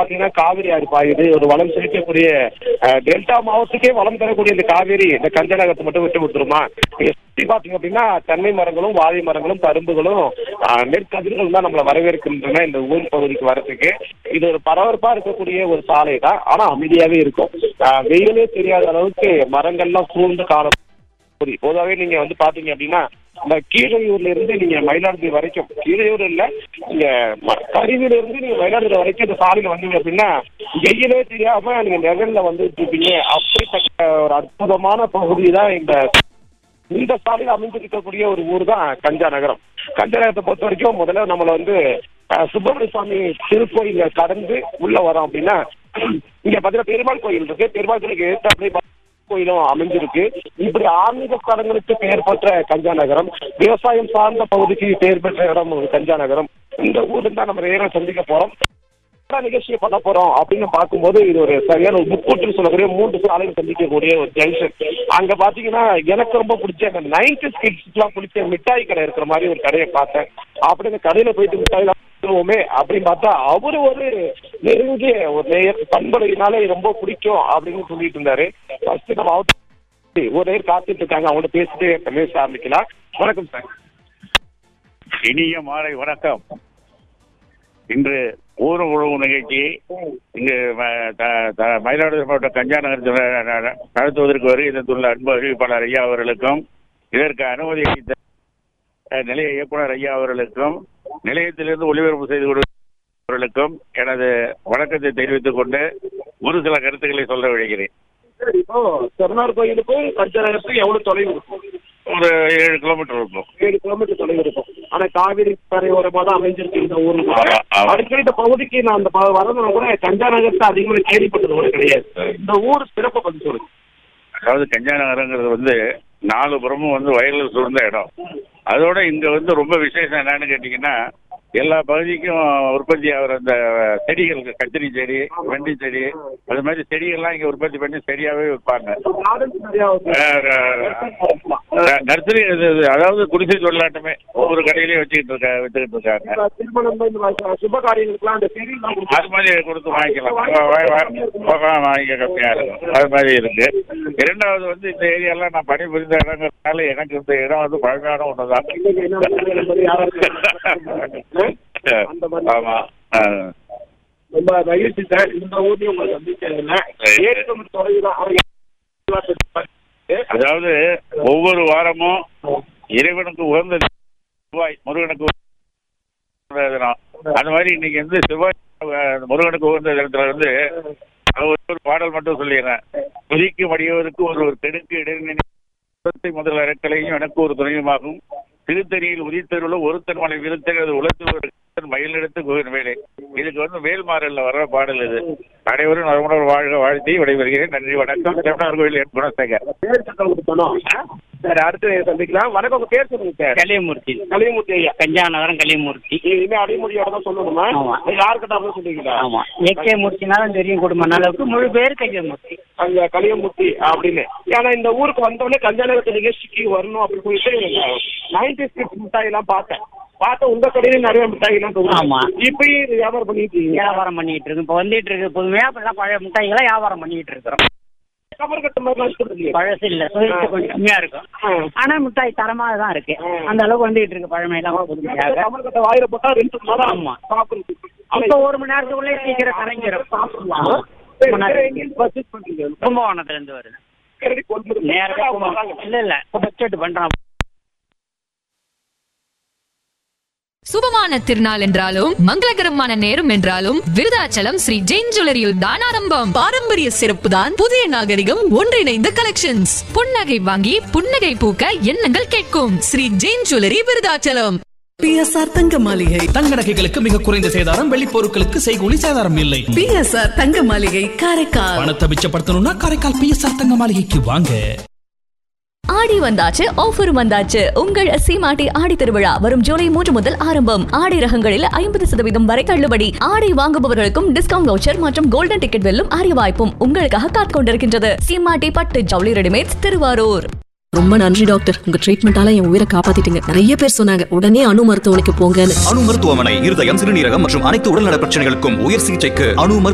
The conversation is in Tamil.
பாத்தீங்கன்னா காவிரி ஆறு பாயுது ஒரு வளம் செழிக்கக்கூடிய அஹ், டெல்டா மாவட்டத்துக்கே வளம் தரக்கூடிய இந்த காவேரி இந்த கஞ்சநகரத்தை மட்டும் விட்டு கொடுத்துருமா நீங்க சுத்தி பாத்தீங்க அப்படின்னா தென்னை மரங்களும் வாழை மரங்களும் கரும்புகளும் அஹ், நெற்கதிர்களும் தான் நம்மளை வரவேற்கின்றன இந்த ஊர் பகுதிக்கு வரதுக்கு இது ஒரு பரபரப்பா இருக்கக்கூடிய ஒரு சாலை தான் ஆனா அமைதியாவே இருக்கும் அஹ், வெயிலே தெரியாத அளவுக்கு மரங்கள்லாம் சூழ்ந்து காலம் பகுதி பொதுவாகவே நீங்க வந்து பாத்தீங்க அப்படின்னா இந்த கீழையூர்ல இருந்து நீங்க மயிலாடுதுறை வரைக்கும் கீழையூர் இல்ல நீங்க ம- கருவில இருந்து நீங்க மயிலாடுதுறை வரைக்கும் இந்த சாலையில வந்தீங்க அப்படின்னா வெயிலே தெரியாம நீங்க நிழல்ல வந்துட்டு இருப்பீங்க அப்படிப்பட்ட ஒரு அற்புதமான பகுதி தான் இந்த இந்த சாலையில் அமைந்திருக்கக்கூடிய ஒரு ஊர் தான் கஞ்சா நகரம் கஞ்சா நகரத்தை பொறுத்த வரைக்கும் முதல்ல நம்மள வந்து அஹ், சுப்பிரமணிய சுவாமி திருக்கோயில கடந்து உள்ள வரோம் அப்படின்னா இங்க பாத்தீங்கன்னா பெருமாள் கோயில் இருக்கு பெருமாள் கோயிலுக்கு எதிர்த்தாப்புலயே கோயிலும் அமைஞ்சிருக்கு இப்படி ஆன்மீக ஸ்தலங்களுக்கு பெயர் பெற்ற கஞ்சா நகரம் விவசாயம் சார்ந்த பகுதிக்கு பெயர் பெற்ற இடம் ஒரு கஞ்சா நகரம் இந்த ஊர்ல தான் நம்ம நேரம் சந்திக்க போறோம் என்ன நிகழ்ச்சியை பண்ண போறோம் அப்படின்னு பார்க்கும்போது இது ஒரு சரியான ஒரு முக்கூட்டுன்னு சொல்லக்கூடிய மூன்று சாலைகள் சந்திக்கக்கூடிய ஒரு ஜங்ஷன் அங்க பாத்தீங்கன்னா எனக்கு ரொம்ப பிடிச்ச அந்த நைன்டி ஸ்கிட்ஸ் எல்லாம் பிடிச்ச மிட்டாய் கடை இருக்கிற மாதிரி ஒரு கடையை பார்த்தேன் அப்படி அந்த கடையில போயிட்டு மிட்டாய் வாங்குவோமே அப்படின்னு பார்த்தா அவரு ஒரு நெருங்கிய ஒரு நேயர் பண்பலையினாலே ரொம்ப பிடிக்கும் அப்படின்னு சொல்லிட்டு இருந்தாரு ஃபர்ஸ்ட் நம்ம அவர் ஒரு நேர் காத்துட்டு இருக்காங்க அவங்கள்ட்ட பேசிட்டு பேச ஆரம்பிக்கலாம் வணக்கம் சார் இனிய மாலை வணக்கம் இன்று ஊர் உழவு நிகழ்ச்சி இங்கு ம- த- த- மயிலாடுதுறை மாவட்டம் கஞ்சா நகரத்தில் ந- ந- நடத்துவதற்கு வருகை தந்துள்ள அன்பு அறிவிப்பாளர் ஐயா அவர்களுக்கும் இதற்கு அனுமதி அளித்த அஹ், நிலைய இயக்குனர் ஐயா அவர்களுக்கும் நிலையத்திலிருந்து ஒளிபரப்பு செய்து கொடுத்தவர்களுக்கும் எனது வணக்கத்தை தெரிவித்துக் கொண்டு ஒரு சில கருத்துக்களை சொல்ல விழைகிறேன் சரி, இப்போ சொர்ணார் கோயிலுக்கும் கஞ்சா நகரத்துக்கும் எவ்வளவு தொலைவு இருக்கும் ஒரு ஏழு கிலோமீட்டர் இருக்கும் ஏழு கிலோமீட்டர் தொலைவு இருக்கும் ஆனா காவிரி கரையோரமா தான் அமைஞ்சிருக்கு இந்த ஊர் கூட. ஆமா, ஆமா. அடிக்கடி இந்த பகுதிக்கு நான் அந்த ப- வரணும்னா கூட கஞ்சா நகரத்தை அதிகமாக கேள்விப்பட்டது கூட கிடையாது இந்த ஊர் சிறப்பை பத்தி சொல்லுங்க அதாவது கஞ்சா நகரங்கிறது வந்து நாலு புறமும் வந்து வயலில் சூழ்ந்த இடம் அதோட இங்க வந்து ரொம்ப விசேஷம் என்னன்னு கேட்டீங்கன்னா எல்லா பகுதிக்கும் உற்பத்தி ஆகிற அந்த செடிகள் கத்திரி செடி வெண்டி செடி அது மாதிரி செடிகள்லாம் இங்க உற்பத்தி பண்ணி செடியாவே விற்பாங்க கார்டன் நிறையா அஹ் நர்சரி இது- இது அதாவது குடிசை தொழிலாட்டமே ஒவ்வொரு கடையிலயும் வச்சுக்கிட்டு இருக்க வச்சுக்கிட்டு இருக்காங்க திருமணம் இந்த மாதிரி சுப காரியங்களுக்குலாம் அந்த செடி அது மாதிரி கொடுத்து வாங்கிக்கலாம் வா- வா- வா- வா- வாங்கிக்க கம்மியா இருக்கும் அது மாதிரி இருக்கு இரண்டாவது வந்து இந்த ஏரியாலாம் நான் பணிபுரிந்த இடங்கிறதுனால எனக்கு இந்த இடம் வந்து பழமையான ஒண்ணுதான் அந்த மாதிரி. ஆமா ஆ. ரொம்ப மகிழ்ச்சி சார் இந்த ஊர்லயும் உங்களை சந்திச்சதுல சரி. ஏழு கிலோமீட்டர் தொலைவு தான் அவர் அதாவது ஒவ்வொரு வாரமும் இறைவனுக்கு உகந்த செவ்வாய் முருகனுக்கு உகந்த தினம் அந்த மாதிரி இன்னைக்கு வந்து செவ்வாய் அஹ், முருகனுக்கு உகந்த தினத்துல வந்து அது ஒரு ஒரு பாடல் மட்டும் சொல்லிடுறேன் துதிக்கு மடியவருக்கு ஒரு ஒரு தெடுக்கு இடைநிலை முதல் அறக்கலையும் எனக்கு ஒரு துணையுமாகும் திருத்தணியில் உதித்தருள ஒருத்தன் மலை விருத்தனது உலகத்தில் ஒரு கர்த்தன் மயில் எடுத்து கோவில் வேலை இதுக்கு வந்து வேல்மாறல்ல வர்ற பாடல் இது அனைவரும் நலமுடன் வாழ்க வாழ்த்தி விடைபெறுகிறேன் நன்றி வணக்கம் செவனார் கோயில் என் குணசேகர் பேர் சொல்லுங்க சொன்னோம் சரி அடுத்து சந்திக்கலாம் வணக்கம் உங்க பேர் சொல்லுங்க சார் கலியமூர்த்தி கலியமூர்த்தி ஐயா கஞ்சா நகரம் கலியமூர்த்தி நீங்க இனிமே அடிமொழியோட தான் சொல்லணுமா ஆமா. யாருக்கிட்ட அப்படின்னு சொல்லுவீங்களா ஆமா ஏகே மூர்த்தினாலும் தெரியும் குடும்ப அளவுக்கு முழு பேர் கலியமூர்த்தி அங்க கலியமூர்த்தி அப்படின்னு ஏன்னா இந்த ஊருக்கு வந்தவொடனே கல்யாணத்து நிகழ்ச்சிக்கு வரணும் அப்படின்னு சொல்லிட்டு நைன்டி ஸ்கிட் மிட்டாய் எல்லாம் பார்த்தேன் பார்த்த உங்க கடையில நிறைய மிட்டாய் எல்லாம் ஆமா. இப்பயும் இது வியாபாரம் பண்ணிட்டு இருக்கீங்க வியாபாரம் பண்ணிட்டு இருக்கு இப்போ வந்துட்டு இருக்கு புதுமையா இப்பெல்லாம் பழைய மிட்டாய்களை வியாபாரம் பண்ணிட்டு இருக்கிறோம் கமர் கட்ட மாதிரி சொல்றீங்க பழசு இல்ல சுவைத்து கொஞ்சம் கம்மியா இருக்கும் ஆ. ஆனா மிட்டாய் தரமா தான் இருக்கு ஆ. அந்த அளவுக்கு வந்துட்டு இருக்கு பழமையெல்லாம் புதுமையாக கமர் கட்ட வாயில போட்டா ரெண்டு மணி நேரம் ஆமா. சாப்பிடுறதுக்கு இப்போ ஒரு மணி நேரத்துக்குள்ளே சீக்கிரம் கரைஞ்சிரும் சாப்பிடலாம் ஆமா. சரி, ரொம்ப வேற நேரம். எங்கேயும் purchase பண்றீங்க கும்பகோணத்துல இருந்து வருது நேரடி கொண்டு நேரடியா கும்பகோணம் இல்ல இல்ல பட்ஜெட் பண்றோம் சுபமான திருநாள் என்றாலும் மங்களகரமான நேரம் என்றாலும் விருதாச்சலம் ஸ்ரீ ஜெயின் ஜுவல்லரியில் தான் ஆரம்பம் பாரம்பரிய சிறப்பு தான் புதிய நாகரிகம் ஒன்றிணைந்த கலெக்ஷன்ஸ் புன்னகை வாங்கி புன்னகை பூக்க எண்ணங்கள் கேட்கும் ஸ்ரீ ஜெயின் ஜுவல்லரி விருதாச்சலம் பிஎஸ்ஆர் தங்க மாளிகை தங்க நகைகளுக்கு மிக குறைந்த சேதாரம் வெள்ளி பொருட்களுக்கு செய்கூலி சேதாரம் இல்லை பிஎஸ்ஆர் தங்க மாளிகை காரைக்கால் பணத்தை மிச்சப்படுத்தணும்னா காரைக்கால் பிஎஸ்ஆர் தங்க மாளிகைக்கு வாங்க ஆடி வந்தாச்சு ஆஃபர் வந்தாச்சு உங்கள் சீமாட்டி ஆடி திருவிழா வரும் ஜூலை மூன்று முதல் ஆரம்பம் ஆடை ரகங்களில் ஐம்பது சதவீதம் வரை தள்ளுபடி ஆடை வாங்குபவர்களுக்கும் டிஸ்கவுண்ட் வவுச்சர் மற்றும் கோல்டன் டிக்கெட் வெல்லும் அரிய வாய்ப்பும் உங்களுக்காக காத்துக் கொண்டிருக்கின்றது சீமாட்டி பட்டு ஜவுளி ரெடிமேட்ஸ் திருவாரூர் ரொம்ப நன்றி டாக்டர் உங்க ட்ரீட்மெண்டால என் உயிரை காப்பாத்திட்டீங்க நிறைய பேர் சொன்னாங்க உடனே அணு மருத்துவமனைக்கு போங்கன்னு அணு மருத்துவமனை இருதயம் சிறுநீரகம் மற்றும் அனைத்து உடல்நல பிரச்சனைகளுக்கும் உயர் சிகிச்சைக்கு அணு மருத்துவ